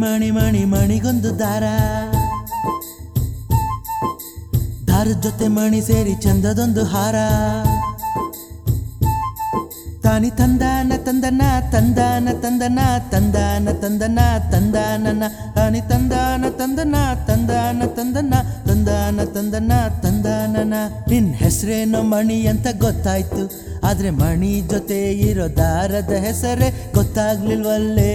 ಮಣಿ ಮಣಿ ಮಣಿಗೊಂದು ದಾರ ದಾರದ ಜೊತೆ ಮಣಿ ಸೇರಿ ಚಂದದೊಂದು ಹಾರ ತಾನಿ ತಂದಾನ ತಂದನ ತಂದಾನ ತಂದನ ತಂದಾನ ತಂದನ ತಂದಾನನ ತಾನಿ ತಂದಾನ ತಂದನ ತಂದಾನ ತಂದನ ತಂದಾನ ತಂದನ ತಂದಾನನ ನಿನ್ ಹೆಸರೇನೋ ಮಣಿ ಅಂತ ಗೊತ್ತಾಯ್ತು ಆದ್ರೆ ಮಣಿ ಜೊತೆ ಇರೋ ದಾರದ ಹೆಸರೇ ಗೊತ್ತಾಗ್ಲಿಲ್ವಲ್ಲೇ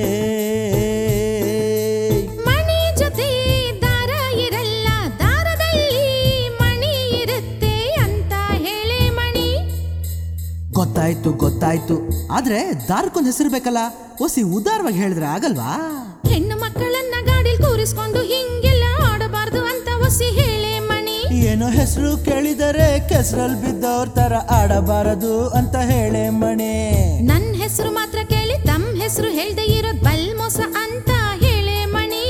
ಮಣಿ ಜೊತೆ ದಾರ ಇರಲ್ಲ ದಾರದಲ್ಲಿ ಮಣಿ ಇರುತ್ತೆ ಅಂತ ಹೇಳೆ ಮಣಿ ಗೊತ್ತಾಯ್ತು ಗೊತ್ತಾಯ್ತು ಆದ್ರೆ ದಾರಕ್ಕೊಂದು ಹೆಸರು ಬೇಕಲ್ಲ ಒಸಿ ಉದಾರವಾಗಿ ಹೇಳಿದ್ರೆ ಆಗಲ್ವಾ ಹೆಣ್ಣು ಮಕ್ಕಳನ್ನ ಗಾಡಿಲ್ ಕೂರಿಸ್ಕೊಂಡು ಹಿಂಗೆಲ್ಲ ಆಡಬಾರ್ದು ಅಂತ ಒಸಿ ಹೇಳೆ ಮಣಿ ಏನೋ ಹೆಸರು ಕೇಳಿದರೆ ಕೆಸರಲ್ಲಿ ಬಿದ್ದವ್ರ ತರ ಆಡಬಾರದು ಅಂತ ಹೇಳೆ ಮಣೆ ನನ್ ಹೆಸರು ಮಾತ್ರ ಕೇಳಿ ತಮ್ಮ ಹೆಸರು ಹೇಳ್ದೆ ಇರೋದ್ ಬಲ್ ಮೋಸ ಅಂತ ಹೇಳೆ ಮಣಿ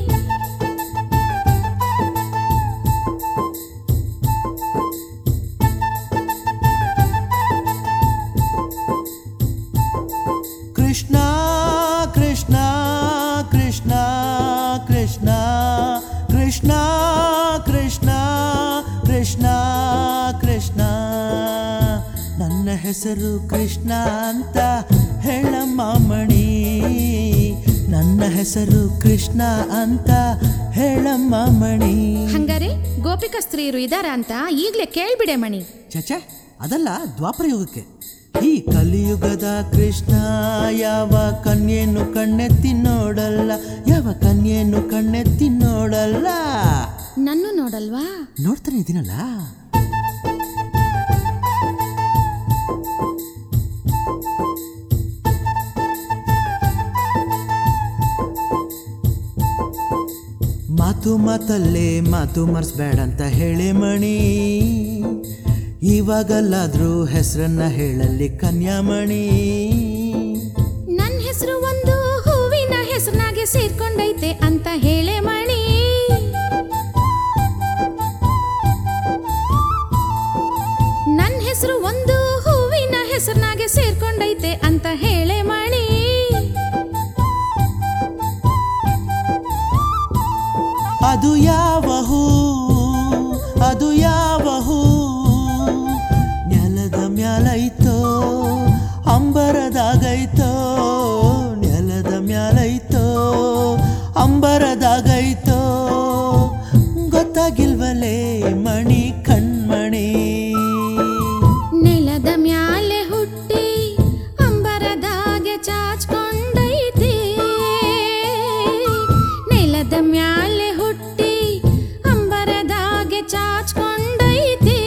ಕೃಷ್ಣ ಕೃಷ್ಣ ಕೃಷ್ಣ ಕೃಷ್ಣ ಕೃಷ್ಣ ಕೃಷ್ಣ ಕೃಷ್ಣ ಕೃಷ್ಣ ನನ್ನ ಹೆಸರು ಕೃಷ್ಣ ಅಂತ ಹೇಳಮ್ಮ ಮಣಿ ನನ್ನ ಹೆಸರು ಕೃಷ್ಣ ಅಂತ ಹೇಳಮ್ಮ ಮಣಿ ಹಂಗಾರೆ ಗೋಪಿಕಾ ಸ್ತ್ರೀಯರು ಇದಾರ ಅಂತ ಈಗ್ಲೇ ಕೇಳ್ಬಿಡೆ ಮಣಿ ಚಚೆ ಅದಲ್ಲ ದ್ವಾಪರ ಯುಗಕ್ಕೆ ಈ ಕಲಿಯುಗದ ಕೃಷ್ಣ ಯಾವ ಕನ್ಯೆಯನ್ನು ಕಣ್ಣೆತ್ತಿ ನೋಡಲ್ಲ ಯಾವ ಕನ್ಯೆಯನ್ನು ಕಣ್ಣೆತ್ತಿ ನೋಡಲ್ಲ ನನ್ನು ನೋಡಲ್ವಾ ನೋಡ್ತಾನೆ ಇದೀನಲ್ಲ ಮಾತು ಮಾತಲ್ಲೇ ಮಾತು ಮರ್ಸ್ಬೇಡ ಅಂತ ಹೇಳಿ ಮಣಿ ಇವಾಗಲ್ಲಾದ್ರೂ ಹೆಸರನ್ನ ಹೇಳಲ್ಲಿ ಕನ್ಯಾಮಣಿ ನನ್ ಹೆಸರು ಒಂದು ಹೂವಿನ ಹೆಸರಿನಾಗೆ ಸೇರ್ಕೊಂಡೈತೆ ಅಂತ ಹೇಳೆ ಮಣಿ ನನ್ ಹೆಸರು ಒಂದು ಹೂವಿನ ಹೆಸರಿನಾಗೆ ಸೇರ್ಕೊಂಡೈತೆ ಅಂತ ಹೇಳೆ ಮಣಿ ಅದು ಯಾವ ಹೂ ಅದು ಯಾವ ಹೂ ನೆಲದ ಮ್ಯಾಲೈತೋ ಅಂಬರದಾಗೈತೋ ನೆಲದ ಮ್ಯಾಲೈತೋ ಅಂಬರದಾಗೈತೋ ಗೊತ್ತಾಗಿಲ್ವಲೇ ಮಣಿ ಕಣ್ಮಣಿ ನೆಲದ ಮ್ಯಾಲೆ ಹುಟ್ಟಿ ಅಂಬರದಾಗೆ ಚಾಚ್ಕೊಂಡೈತಿ ನೆಲದ ಮ್ಯಾಲೆ ಹುಟ್ಟಿ ಅಂಬರದಾಗೆ ಚಾಚ್ಕೊಂಡೈತಿ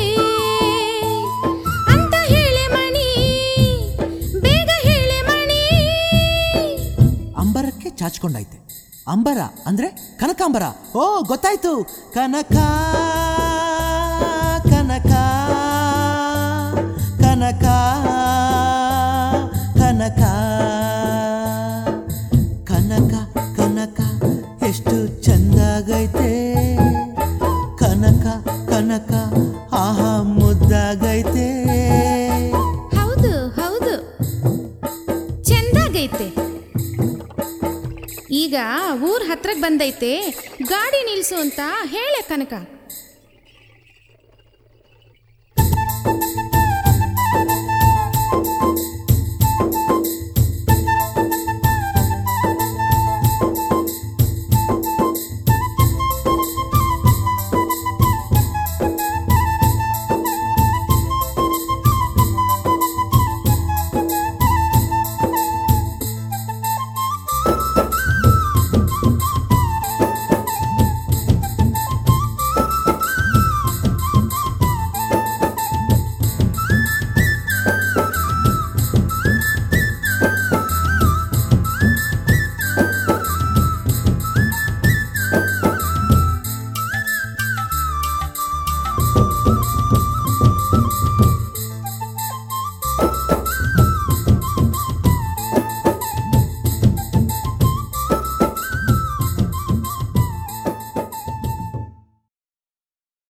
ಅಂತ ಹೇಳೆ ಮಣಿ ಬೇಗ ಹೇಳೆ ಮಣಿ ಅಂಬರಕ್ಕೆ ಚಾಚ್ಕೊಂಡೈತೆ ಅಂಬರ ಅಂದ್ರೆ ಕನಕಾಂಬರ ಓ ಗೊತ್ತಾಯ್ತು ಕನಕ ಕನಕ ಕನಕ ಕನಕ ಕನಕ ಕನಕ ಎಷ್ಟು ಚಂದಾಗೈತೆ ಕನಕ ಕನಕ ಆಹಾ ಮುದ್ದಾಗೈತೆ ಹೌದು ಹೌದು ಚೆಂದಾಗೈತೆ ಈಗ ಊರ್ ಹತ್ರಕ್ ಬಂದೈತೆ ಗಾಡಿ ನಿಲ್ಸು ಅಂತ ಹೇಳೆ ಕನಕ